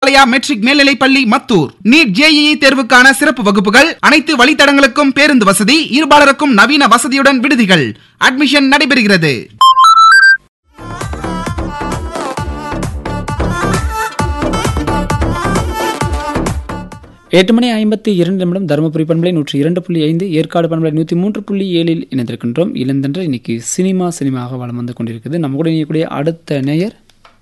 Vidyalaya matric மேல்நிலைப் பள்ளி Mathur NEET JEE தேர்வுக்கான சிறப்பு வகுப்புகள் அனைத்து வழித்தடங்களுக்கும் பேருந்து வசதி இருபாலருக்கும் நவீன வசதியுடன் விடுதிகள் அட்மிஷன் நடைபெறுகிறது எட்டு மணி ஐம்பத்தி இரண்டு நிமிடம் தருமபுரி பண்பலை நூற்றி இரண்டு புள்ளி ஐந்து ஏற்காடு பண்பலை நூற்றி மூன்று புள்ளி ஏழில் இணைந்திருக்கின்றோம் இளந்தென்ற இன்னைக்கு சினிமா சினிமாவாக வலம் வந்து கொண்டிருக்குது நம்ம கூட இணையக்கூடிய அடுத்த நேயர்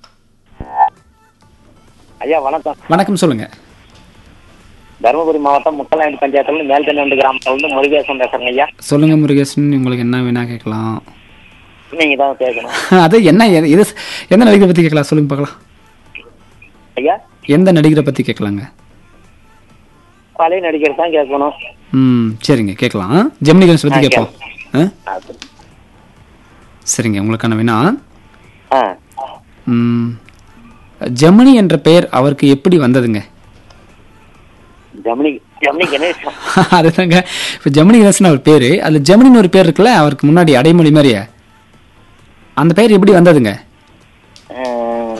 ஐயா வணக்கம் வணக்கம் சொல்லுங்க தருமபுரி மாவட்டம் முக்கலாண்டி பஞ்சாயத்துல மேல்தண்ணி கிராமத்துல இருந்து முருகேசன் பேசுறேங்க ஐயா சொல்லுங்க முருகேசன் உங்களுக்கு என்ன வேணா கேட்கலாம் நீங்க தான் கேட்கணும் அது என்ன எது- இது எந்த நடிகரை பத்தி கேட்கலாம் சொல்லுங்க பார்க்கலாம் ஐயா எந்த நடிகரை பத்தி கேட்கலாங்க பழைய நடிகர் தான் கேட்கணும் ம் சரிங்க கேட்கலாம் ஜெமினி கணேஷ் பத்தி ஆ, கேட்போம் ஆ? ஆ, சரிங்க உங்களுக்கான வேணா ஆ ம், ஜெமினி என்ற பெயர் அவருக்கு எப்படி வந்ததுங்க ஜமினி ஜமினி கணேஷ் அதுதாங்க இப்போ ஜெமினி கணேசன் அவர் பேர் அதில் ஜெமினின்னு ஒரு பேர் இருக்குல்ல அவருக்கு முன்னாடி அடைமொழி மாதிரியே அந்த பெயர் எப்படி வந்ததுங்க ஆ,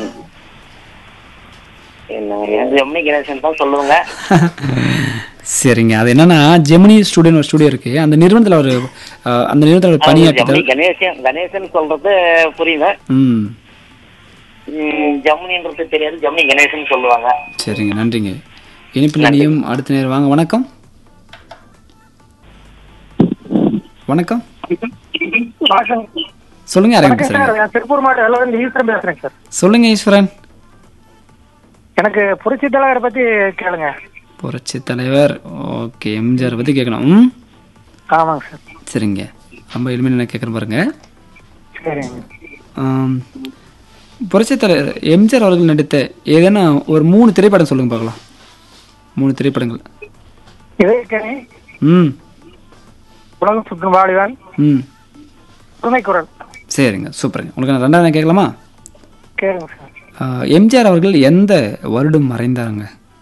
என்ன ஜமினி கணேசன் தான் சொல்லுவாங்க சரிங்க அது என்னன்னா ஜெமினி ஸ்டூடியோன்னு ஒரு ஸ்டூடியோ இருக்கு அந்த நிறுவனத்தில் ஒரு அஹ், அந்த நிறுவனத்தில் ஒரு ஜமினி பணியாற்றுதல் கணேசன் கணேசன் சொல்றது புரியுது ம் ம், ஜமுனின்றது தெரியாது ஜமினி கணேசன் சொல்லுவாங்க சரிங்க நன்றிங்க இனிப்பு நிலையம் அடுத்த நேரம் வாங்க வணக்கம் வணக்கம் சொல்லுங்க யாரையும் பேசுறீங்க சார் திருப்பூர் மாவட்டம் எல்லாம் ஈஸ்வரன் பேசுறேங்க சார் சொல்லுங்க ஈஸ்வரன் எனக்கு புரட்சி தலைவரை பத்தி கேளுங்க புரட்சி தலைவர் ஓகே எம்ஜிஆர் பத்தி கேட்கணும் ம் ஆமாங்க சார் சரிங்க ரொம்ப எளிமையாக நான் கேட்குறேன் பாருங்க சரிங்க ஆம், புரட்சித் தலைவர் எம்ஜிஆர் அவர்கள் நடித்த ஏதேனும் ஒரு மூணு திரைப்படம் சொல்லுங்க பார்க்கலாம் மூணு திரைப்படங்கள் இதயக்கணி ம் உலகம் சுற்றும் வாலிவான் ம் புதுமை குரல் சரிங்க சூப்பருங்க உங்களுக்கு நான் ரெண்டாவது நான் கேட்கலாமா கேளுங்க சார் ஆ, எம்ஜிஆர் அவர்கள் எந்த வருடம் மறைந்தாருங்க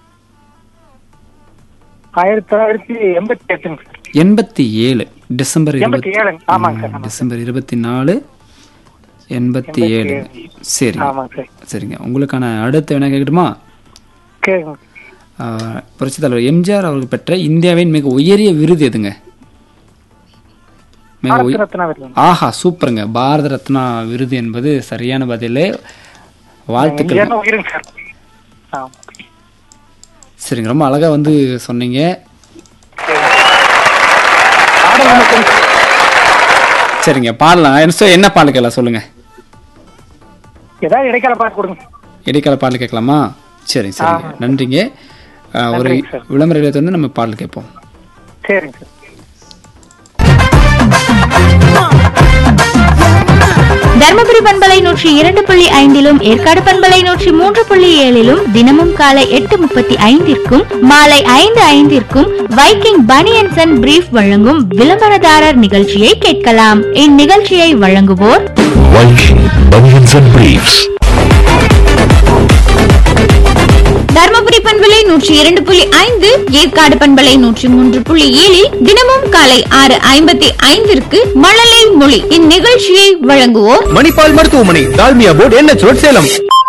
ஆயிரத்தி தொள்ளாயிரத்தி எண்பத்தி எட்டுங்க சார் எண்பத்தி ஏழு டிசம்பர் எண்பத்தி இருபத்தி ஏழுங்க ஆமாங்க சார் ஆமாங்க டிசம்பர் இருபத்தி நாலு எண்பத்தி ஏழு சரிங்க ஆமாங்க சார் சரிங்க உங்களுக்கான அடுத்த வேணா கேட்கட்டுமா கேளுங்க ஆஹ் புரட்சித் தலைவர் எம்ஜிஆர் அவர்கள் பெற்ற இந்தியாவின் மிக உயரிய விருது எதுங்க மிக பாரத் உய- ரத்னா விருது ஆஹா சூப்பருங்க பாரத ரத்னா விருது என்பது சரியான பதில் வாழ்த்துக்கள் இந்தியா உயிருங்க சார் ஆ சரிங்க ரொம்ப அழகா வந்து சொன்னீங்க ஆடல் வணக்கம் சரிங்க பாடலாம் என்ன சொ- என்ன பாடல் கேட்கலாம் சொல்லுங்க ஏதாவது இடைக்கால பாட்டு கொடுங்க இடைக்கால பாடல் கேட்கலாமா சரி சரிங்க நன்றிங்க ஆஹ் ஒரு நன்றிங்க சார். விளம்பர இடத்துல வந்து நம்ம பாடல் கேட்போம் சரிங்க சார் தர்மபுரி பண்பலை நூற்றி இரண்டு புள்ளி ஐந்திலும் ஏற்காடு பண்பலை நூற்றி மூன்று புள்ளி ஏழிலும் தினமும் காலை எட்டு முப்பத்தி ஐந்திற்கும் மாலை ஐந்து ஐந்திற்கும் வைக்கிங் பனியன்சன் அண்ட் பிரீஃப் வழங்கும் விளம்பரதாரர் நிகழ்ச்சியை கேட்கலாம் இந்நிகழ்ச்சியை வழங்குவோர் Viking Bunions and Briefs. Dharmapuri பண்பலை நூற்றி இரண்டு புள்ளி ஐந்து ஏற்காடு பண்பலை நூற்றி மூன்று புள்ளி ஏழில் தினமும் காலை ஆறு ஐம்பத்தி ஐந்திற்கு மழலை மொழி இந்நிகழ்ச்சியை வழங்குவோர் மணிப்பால் மருத்துவமனை டால்மியா போர்டு என்ன சேலம்